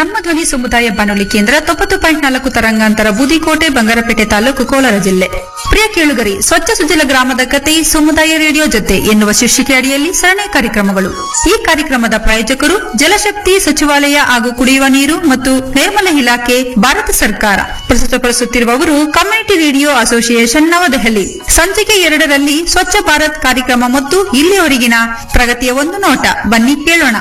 ನಮ್ಮ ಧ್ವನಿ ಸಮುದಾಯ ಬಾನುಲಿ ಕೇಂದ್ರ ತೊಂಬತ್ತು ಪಾಯಿಂಟ್ ನಾಲ್ಕು ತರಂಗಾಂತರ ಬೂದಿಕೋಟೆ ಬಂಗಾರಪೇಟೆ ತಾಲೂಕು ಕೋಲಾರ ಜಿಲ್ಲೆ ಪ್ರಿಯ ಕೇಳುಗರಿ ಸ್ವಚ್ಛ ಸುಜಲ ಗ್ರಾಮದ ಕತೆ ಸಮುದಾಯ ರೇಡಿಯೋ ಜೊತೆ ಎನ್ನುವ ಶೀರ್ಷಿಕೆ ಅಡಿಯಲ್ಲಿ ಸರಣಿ ಕಾರ್ಯಕ್ರಮಗಳು ಈ ಕಾರ್ಯಕ್ರಮದ ಪ್ರಾಯೋಜಕರು ಜಲಶಕ್ತಿ ಸಚಿವಾಲಯ ಹಾಗೂ ಕುಡಿಯುವ ನೀರು ಮತ್ತು ನೈರ್ಮಲ ಇಲಾಖೆ ಭಾರತ ಸರ್ಕಾರ ಪ್ರಸ್ತುತಪಡಿಸುತ್ತಿರುವವರು ಕಮ್ಯುನಿಟಿ ರೇಡಿಯೋ ಅಸೋಸಿಯೇಷನ್ ನವದೆಹಲಿ ಸಂಚಿಕೆ ಎರಡರಲ್ಲಿ ಸ್ವಚ್ಛ ಭಾರತ್ ಕಾರ್ಯಕ್ರಮ ಮತ್ತು ಇಲ್ಲಿಯವರೆಗಿನ ಪ್ರಗತಿಯ ಒಂದು ನೋಟ ಬನ್ನಿ ಕೇಳೋಣ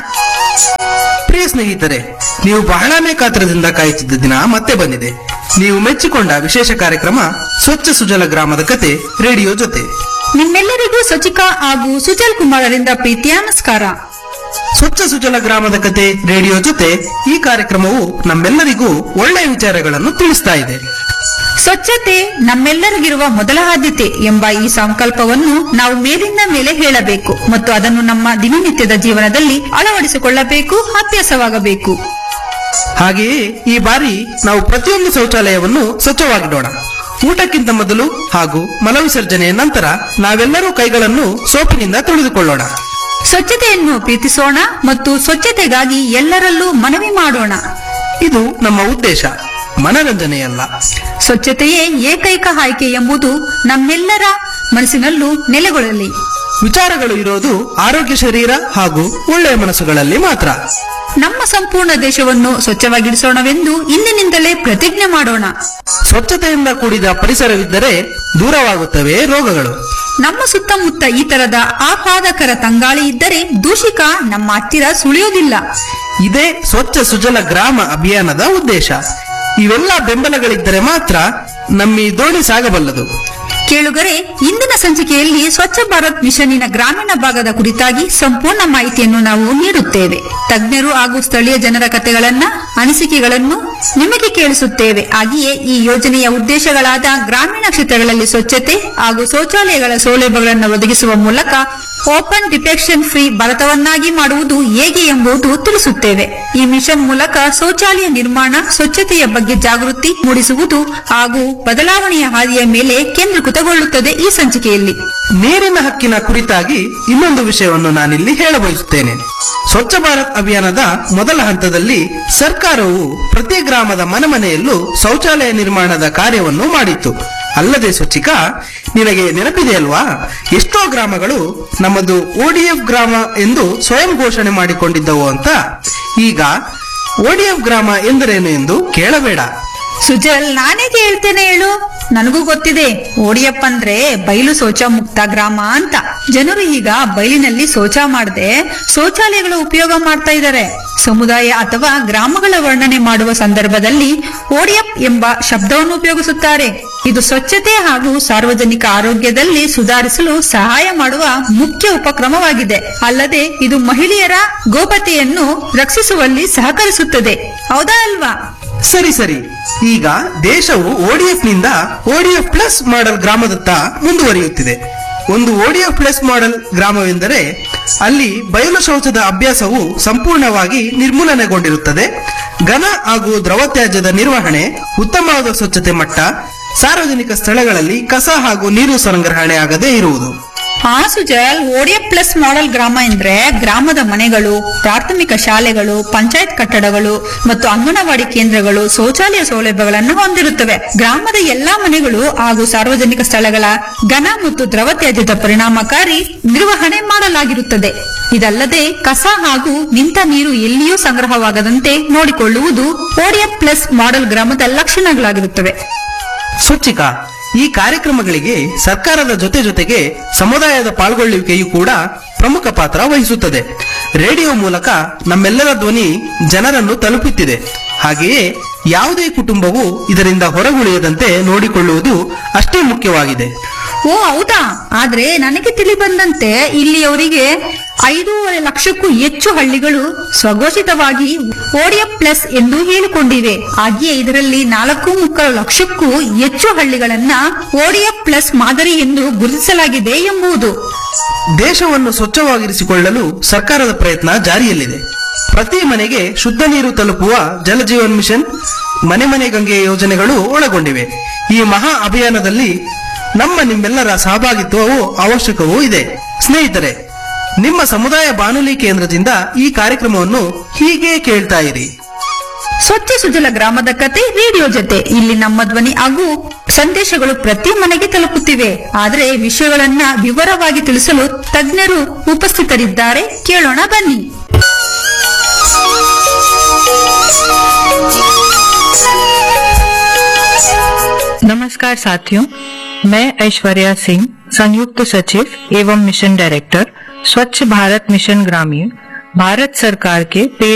ಪ್ರಿಯ ಸ್ನೇಹಿತರೆ ನೀವು ಬಹಳನೇ ಕಾತ್ರದಿಂದ ಕಾಯುತ್ತಿದ್ದ ದಿನ ಮತ್ತೆ ಬಂದಿದೆ ನೀವು ಮೆಚ್ಚಿಕೊಂಡ ವಿಶೇಷ ಕಾರ್ಯಕ್ರಮ ಸ್ವಚ್ಛ ಸುಜಲ ಗ್ರಾಮದ ಕತೆ ರೇಡಿಯೋ ಜೊತೆ ನಿಮ್ಮೆಲ್ಲರಿಗೂ ಸಚಿಕಾ ಹಾಗೂ ಸುಜಲ್ ಕುಮಾರರಿಂದ ಪ್ರೀತಿಯ ನಮಸ್ಕಾರ ಸ್ವಚ್ಛ ಸುಜಲ ಗ್ರಾಮದ ಕತೆ ರೇಡಿಯೋ ಜೊತೆ ಈ ಕಾರ್ಯಕ್ರಮವು ನಮ್ಮೆಲ್ಲರಿಗೂ ಒಳ್ಳೆಯ ವಿಚಾರಗಳನ್ನು ತಿಳಿಸ್ತಾ ಇದೆ ಸ್ವಚ್ಛತೆ ನಮ್ಮೆಲ್ಲರಿಗಿರುವ ಮೊದಲ ಆದ್ಯತೆ ಎಂಬ ಈ ಸಂಕಲ್ಪವನ್ನು ನಾವು ಮೇಲಿಂದ ಮೇಲೆ ಹೇಳಬೇಕು ಮತ್ತು ಅದನ್ನು ನಮ್ಮ ದಿನನಿತ್ಯದ ಜೀವನದಲ್ಲಿ ಅಳವಡಿಸಿಕೊಳ್ಳಬೇಕು ಅಭ್ಯಾಸವಾಗಬೇಕು ಹಾಗೆಯೇ ಈ ಬಾರಿ ನಾವು ಪ್ರತಿಯೊಂದು ಶೌಚಾಲಯವನ್ನು ಸ್ವಚ್ಛವಾಗಿಡೋಣ ಊಟಕ್ಕಿಂತ ಮೊದಲು ಹಾಗೂ ಮಲವಿಸರ್ಜನೆಯ ನಂತರ ನಾವೆಲ್ಲರೂ ಕೈಗಳನ್ನು ಸೋಪಿನಿಂದ ತೊಳೆದುಕೊಳ್ಳೋಣ ಸ್ವಚ್ಛತೆಯನ್ನು ಪ್ರೀತಿಸೋಣ ಮತ್ತು ಸ್ವಚ್ಛತೆಗಾಗಿ ಎಲ್ಲರಲ್ಲೂ ಮನವಿ ಮಾಡೋಣ ಇದು ನಮ್ಮ ಉದ್ದೇಶ ಮನರಂಜನೆಯಲ್ಲ ಸ್ವಚ್ಛತೆಯೇ ಏಕೈಕ ಆಯ್ಕೆ ಎಂಬುದು ನಮ್ಮೆಲ್ಲರ ಮನಸ್ಸಿನಲ್ಲೂ ನೆಲೆಗೊಳ್ಳಲಿ ವಿಚಾರಗಳು ಇರೋದು ಆರೋಗ್ಯ ಶರೀರ ಹಾಗೂ ಒಳ್ಳೆಯ ಮನಸ್ಸುಗಳಲ್ಲಿ ಮಾತ್ರ ನಮ್ಮ ಸಂಪೂರ್ಣ ದೇಶವನ್ನು ಸ್ವಚ್ಛವಾಗಿಡಿಸೋಣವೆಂದು ಇಂದಿನಿಂದಲೇ ಪ್ರತಿಜ್ಞೆ ಮಾಡೋಣ ಸ್ವಚ್ಛತೆಯಿಂದ ಕೂಡಿದ ಪರಿಸರವಿದ್ದರೆ ದೂರವಾಗುತ್ತವೆ ರೋಗಗಳು ನಮ್ಮ ಸುತ್ತಮುತ್ತ ಈ ತರದ ಆಹ್ಲಾದಕರ ತಂಗಾಳಿ ಇದ್ದರೆ ದೂಷಿಕ ನಮ್ಮ ಹತ್ತಿರ ಸುಳಿಯೋದಿಲ್ಲ ಇದೇ ಸ್ವಚ್ಛ ಸುಜಲ ಗ್ರಾಮ ಅಭಿಯಾನದ ಉದ್ದೇಶ ಇವೆಲ್ಲ ಬೆಂಬಲಗಳಿದ್ದರೆ ಮಾತ್ರ ನಮ್ಮಿ ದೋಣಿ ಸಾಗಬಲ್ಲದು ಕೇಳುಗರೆ ಇಂದಿನ ಸಂಚಿಕೆಯಲ್ಲಿ ಸ್ವಚ್ಛ ಭಾರತ್ ಮಿಷನ್ನಿನ ಗ್ರಾಮೀಣ ಭಾಗದ ಕುರಿತಾಗಿ ಸಂಪೂರ್ಣ ಮಾಹಿತಿಯನ್ನು ನಾವು ನೀಡುತ್ತೇವೆ ತಜ್ಞರು ಹಾಗೂ ಸ್ಥಳೀಯ ಜನರ ಕಥೆಗಳನ್ನ ಅನಿಸಿಕೆಗಳನ್ನು ನಿಮಗೆ ಕೇಳಿಸುತ್ತೇವೆ ಹಾಗೆಯೇ ಈ ಯೋಜನೆಯ ಉದ್ದೇಶಗಳಾದ ಗ್ರಾಮೀಣ ಕ್ಷೇತ್ರಗಳಲ್ಲಿ ಸ್ವಚ್ಛತೆ ಹಾಗೂ ಶೌಚಾಲಯಗಳ ಸೌಲಭ್ಯಗಳನ್ನು ಒದಗಿಸುವ ಮೂಲಕ ಓಪನ್ ಡಿಟೆಕ್ಷನ್ ಫ್ರೀ ಭಾರತವನ್ನಾಗಿ ಮಾಡುವುದು ಹೇಗೆ ಎಂಬುದು ತಿಳಿಸುತ್ತೇವೆ ಈ ಮಿಷನ್ ಮೂಲಕ ಶೌಚಾಲಯ ನಿರ್ಮಾಣ ಸ್ವಚ್ಛತೆಯ ಬಗ್ಗೆ ಜಾಗೃತಿ ಮೂಡಿಸುವುದು ಹಾಗೂ ಬದಲಾವಣೆಯ ಹಾದಿಯ ಮೇಲೆ ಕೇಂದ್ರೀಕೃತಗೊಳ್ಳುತ್ತದೆ ಈ ಸಂಚಿಕೆಯಲ್ಲಿ ನೀರಿನ ಹಕ್ಕಿನ ಕುರಿತಾಗಿ ಇನ್ನೊಂದು ವಿಷಯವನ್ನು ನಾನಿಲ್ಲಿ ಹೇಳಬಯಸುತ್ತೇನೆ ಸ್ವಚ್ಛ ಭಾರತ್ ಅಭಿಯಾನದ ಮೊದಲ ಹಂತದಲ್ಲಿ ಸರ್ಕಾರವು ಪ್ರತಿ ಗ್ರಾಮದ ಮನೆ ಮನೆಯಲ್ಲೂ ಶೌಚಾಲಯ ನಿರ್ಮಾಣದ ಕಾರ್ಯವನ್ನು ಮಾಡಿತ್ತು ಅಲ್ಲದೆ ಸ್ವಚ್ಛಿಕಾ ನಿನಗೆ ನೆನಪಿದೆಯಲ್ವಾ ಎಷ್ಟೋ ಗ್ರಾಮಗಳು ನಮ್ಮದು ಓಡಿಎಫ್ ಗ್ರಾಮ ಎಂದು ಸ್ವಯಂ ಘೋಷಣೆ ಮಾಡಿಕೊಂಡಿದ್ದವು ಅಂತ ಈಗ ಓಡಿಎಫ್ ಗ್ರಾಮ ಎಂದರೇನು ಎಂದು ಕೇಳಬೇಡ ಸುಜಲ್ ನಾನೇ ಹೇಳ್ತೇನೆ ಹೇಳು ನನಗೂ ಗೊತ್ತಿದೆ ಓಡಿಯಪ್ಪ ಅಂದ್ರೆ ಬಯಲು ಶೌಚ ಮುಕ್ತ ಗ್ರಾಮ ಅಂತ ಜನರು ಈಗ ಬಯಲಿನಲ್ಲಿ ಶೌಚ ಮಾಡದೆ ಶೌಚಾಲಯಗಳ ಉಪಯೋಗ ಮಾಡ್ತಾ ಇದ್ದಾರೆ ಸಮುದಾಯ ಅಥವಾ ಗ್ರಾಮಗಳ ವರ್ಣನೆ ಮಾಡುವ ಸಂದರ್ಭದಲ್ಲಿ ಓಡಿಯಪ್ ಎಂಬ ಶಬ್ದವನ್ನು ಉಪಯೋಗಿಸುತ್ತಾರೆ ಇದು ಸ್ವಚ್ಛತೆ ಹಾಗೂ ಸಾರ್ವಜನಿಕ ಆರೋಗ್ಯದಲ್ಲಿ ಸುಧಾರಿಸಲು ಸಹಾಯ ಮಾಡುವ ಮುಖ್ಯ ಉಪಕ್ರಮವಾಗಿದೆ ಅಲ್ಲದೆ ಇದು ಮಹಿಳೆಯರ ಗೋಪತೆಯನ್ನು ರಕ್ಷಿಸುವಲ್ಲಿ ಸಹಕರಿಸುತ್ತದೆ ಹೌದಾ ಅಲ್ವಾ ಸರಿ ಸರಿ ಈಗ ದೇಶವು ಓಡಿಎಫ್ ನಿಂದ ಓಡಿಎಫ್ ಪ್ಲಸ್ ಮಾಡೆಲ್ ಗ್ರಾಮದತ್ತ ಮುಂದುವರಿಯುತ್ತಿದೆ ಒಂದು ಓಡಿಎಫ್ ಪ್ಲಸ್ ಮಾಡೆಲ್ ಗ್ರಾಮವೆಂದರೆ ಅಲ್ಲಿ ಬಯಲು ಶೌಚದ ಅಭ್ಯಾಸವು ಸಂಪೂರ್ಣವಾಗಿ ನಿರ್ಮೂಲನೆಗೊಂಡಿರುತ್ತದೆ ಘನ ಹಾಗೂ ದ್ರವ ತ್ಯಾಜ್ಯದ ನಿರ್ವಹಣೆ ಉತ್ತಮವಾದ ಸ್ವಚ್ಛತೆ ಮಟ್ಟ ಸಾರ್ವಜನಿಕ ಸ್ಥಳಗಳಲ್ಲಿ ಕಸ ಹಾಗೂ ನೀರು ಸಂಗ್ರಹಣೆ ಆಗದೇ ಇರುವುದು ಆ ಸುಜಲ್ ಓಡಿಯ ಪ್ಲಸ್ ಮಾಡೆಲ್ ಗ್ರಾಮ ಎಂದ್ರೆ ಗ್ರಾಮದ ಮನೆಗಳು ಪ್ರಾಥಮಿಕ ಶಾಲೆಗಳು ಪಂಚಾಯತ್ ಕಟ್ಟಡಗಳು ಮತ್ತು ಅಂಗನವಾಡಿ ಕೇಂದ್ರಗಳು ಶೌಚಾಲಯ ಸೌಲಭ್ಯಗಳನ್ನು ಹೊಂದಿರುತ್ತವೆ ಗ್ರಾಮದ ಎಲ್ಲಾ ಮನೆಗಳು ಹಾಗೂ ಸಾರ್ವಜನಿಕ ಸ್ಥಳಗಳ ಘನ ಮತ್ತು ದ್ರವ ತ್ಯಾಜ್ಯದ ಪರಿಣಾಮಕಾರಿ ನಿರ್ವಹಣೆ ಮಾಡಲಾಗಿರುತ್ತದೆ ಇದಲ್ಲದೆ ಕಸ ಹಾಗೂ ನಿಂತ ನೀರು ಎಲ್ಲಿಯೂ ಸಂಗ್ರಹವಾಗದಂತೆ ನೋಡಿಕೊಳ್ಳುವುದು ಓಡಿಯ ಪ್ಲಸ್ ಮಾಡೆಲ್ ಗ್ರಾಮದ ಲಕ್ಷಣಗಳಾಗಿರುತ್ತವೆ ಸ್ವಚ್ಛಿಕ ಈ ಕಾರ್ಯಕ್ರಮಗಳಿಗೆ ಸರ್ಕಾರದ ಜೊತೆ ಜೊತೆಗೆ ಸಮುದಾಯದ ಪಾಲ್ಗೊಳ್ಳುವಿಕೆಯು ಕೂಡ ಪ್ರಮುಖ ಪಾತ್ರ ವಹಿಸುತ್ತದೆ ರೇಡಿಯೋ ಮೂಲಕ ನಮ್ಮೆಲ್ಲರ ಧ್ವನಿ ಜನರನ್ನು ತಲುಪುತ್ತಿದೆ ಹಾಗೆಯೇ ಯಾವುದೇ ಕುಟುಂಬವು ಇದರಿಂದ ಹೊರಗುಳಿಯದಂತೆ ನೋಡಿಕೊಳ್ಳುವುದು ಅಷ್ಟೇ ಮುಖ್ಯವಾಗಿದೆ ಓ ಹೌದಾ ಆದ್ರೆ ನನಗೆ ತಿಳಿ ಬಂದಂತೆ ಇಲ್ಲಿಯವರಿಗೆ ಐದೂವರೆ ಲಕ್ಷಕ್ಕೂ ಹೆಚ್ಚು ಹಳ್ಳಿಗಳು ಸ್ವಘೋಷಿತವಾಗಿ ಓಡಿಯ ಪ್ಲಸ್ ಎಂದು ಹೇಳಿಕೊಂಡಿವೆ ಹಾಗೆಯೇ ಇದರಲ್ಲಿ ನಾಲ್ಕು ಮುಕ್ಕಾಲು ಲಕ್ಷಕ್ಕೂ ಹೆಚ್ಚು ಹಳ್ಳಿಗಳನ್ನ ಓಡಿಯ ಪ್ಲಸ್ ಮಾದರಿ ಎಂದು ಗುರುತಿಸಲಾಗಿದೆ ಎಂಬುದು ದೇಶವನ್ನು ಸ್ವಚ್ಛವಾಗಿರಿಸಿಕೊಳ್ಳಲು ಸರ್ಕಾರದ ಪ್ರಯತ್ನ ಜಾರಿಯಲ್ಲಿದೆ ಪ್ರತಿ ಮನೆಗೆ ಶುದ್ಧ ನೀರು ತಲುಪುವ ಜಲಜೀವನ್ ಮಿಷನ್ ಮನೆ ಮನೆ ಗಂಗೆ ಯೋಜನೆಗಳು ಒಳಗೊಂಡಿವೆ ಈ ಮಹಾ ಅಭಿಯಾನದಲ್ಲಿ ನಮ್ಮ ನಿಮ್ಮೆಲ್ಲರ ಸಹಭಾಗಿತ್ವವು ಅವಶ್ಯಕವೂ ಇದೆ ಸ್ನೇಹಿತರೆ ನಿಮ್ಮ ಸಮುದಾಯ ಬಾನುಲಿ ಕೇಂದ್ರದಿಂದ ಈ ಕಾರ್ಯಕ್ರಮವನ್ನು ಹೀಗೆ ಕೇಳ್ತಾ ಇರಿ ಸ್ವಚ್ಛ ಸುಜಲ ಗ್ರಾಮದ ಕತೆ ರೇಡಿಯೋ ಜೊತೆ ಇಲ್ಲಿ ನಮ್ಮ ಧ್ವನಿ ಹಾಗೂ ಸಂದೇಶಗಳು ಪ್ರತಿ ಮನೆಗೆ ತಲುಪುತ್ತಿವೆ ಆದರೆ ವಿಷಯಗಳನ್ನ ವಿವರವಾಗಿ ತಿಳಿಸಲು ತಜ್ಞರು ಉಪಸ್ಥಿತರಿದ್ದಾರೆ ಕೇಳೋಣ ಬನ್ನಿ नमस्कार साथियों मैं ऐश्वर्या सिंह संयुक्त सचिव एवं मिशन डायरेक्टर स्वच्छ भारत मिशन ग्रामीण भारत सरकार के पेड़